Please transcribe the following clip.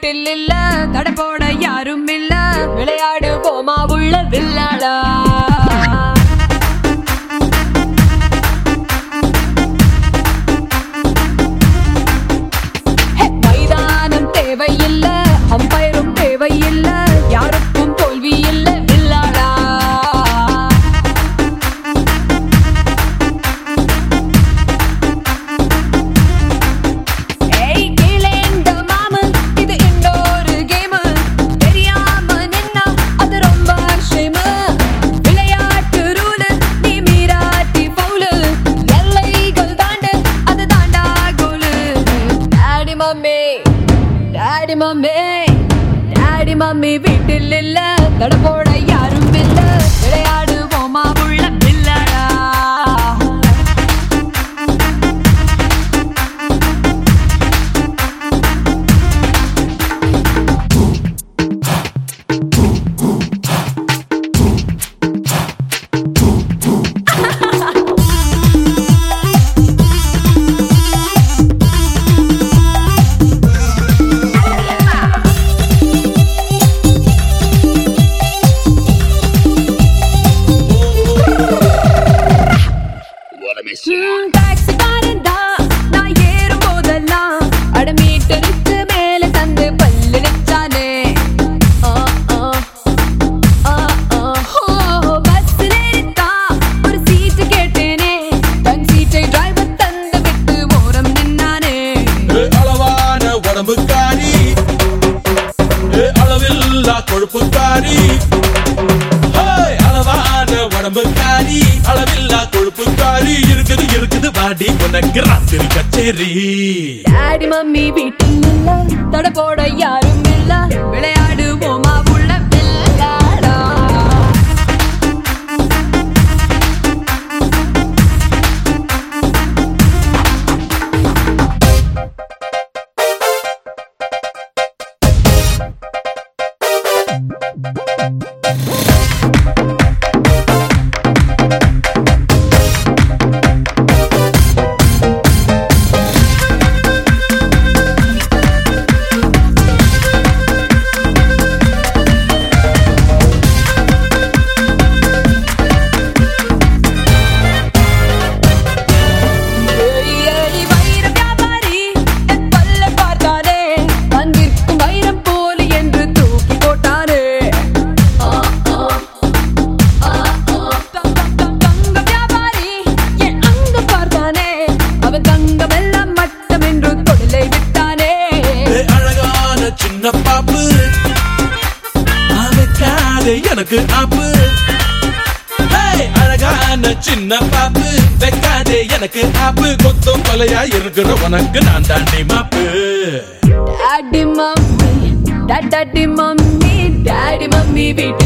வீட்டில் இல்ல தடை போட யாரும் இல்ல விளையாடு போமா உள்ள வில்லாடா ஹே, மைதானம் தேவையில்ல அம்பயரும் தேவையில்ல யாருக்கும் தோல்வி இல்ல வில்லாடா ஏய் கீழேந்த மாமு இது இன்னொரு கேம் தெரியாம நின்னா அது ரொம்ப ஷேமு விளையாட்டு ரூல் நீ மீறாட்டி பவுலு எல்லைகள் தாண்டு அது தாண்டா கோலு daddy mummy daddy mummy daddy mummy வீட்டில் இல்ல தட போட யாரும் இல்ல விளையாடுவோமா உள்ள பிள்ளடா ம், டாக்ஸிக்காரன் தான். நான் ஏறும் போதெல்லாம் அட மீட்டருக்கு மேல தந்து பல்லு நெச்சானே. ஆ, ஆ, ஆ, ஆ. ஓ, பஸ்ஸில் ஏறித்தான் ஒரு சீட்டு கேட்டேனே. தன் சீட்டை டிரைவர் தந்து விட்டு ஓரம் நின்னானே. ஏ அளவான உடம்புக்காரி ஏ அளவில்லா கொழுப்புக்காரி ஹேய், அளவான உடம்புக்காரி அளவில்லா கொழுப்புக்காரி இருக்குது இருக்குது வாடி உனக்கு ராத்திரி கச்சேரி டாடி மம்மி வீட்டில் இல்ல தடை போட யாரும் இல்ல விளையாடுவோமா உள்ள விளையாடா ஏய், ஏய், வைர வியாபாரி, என் பல்லை பார்த்தானே. அங்கிருக்கும் வைரம் போலி என்று தூக்கி போட்டானே. ஆ, ஆ, ஆ, ஆ. தங்க, தங்க, தங்க வியாபாரி, என் அங்கம் பார்த்தானே. அவன் தங்கமெல்லாம் மட்டம் என்று தொழிலை விட்டானே. ஏ அழகான சின்ன பாப்பு வைக்காதே எனக்கு ஆப்பு ஹேய், அழகான சின்ன பாப்பு வைக்காதே எனக்கு ஆப்பு கொத்தும் கொலையா இருக்கிற உனக்கு நான் தாண்டி மாப்பு daddy mummy daddy mummy daddy mummy வீட்டில்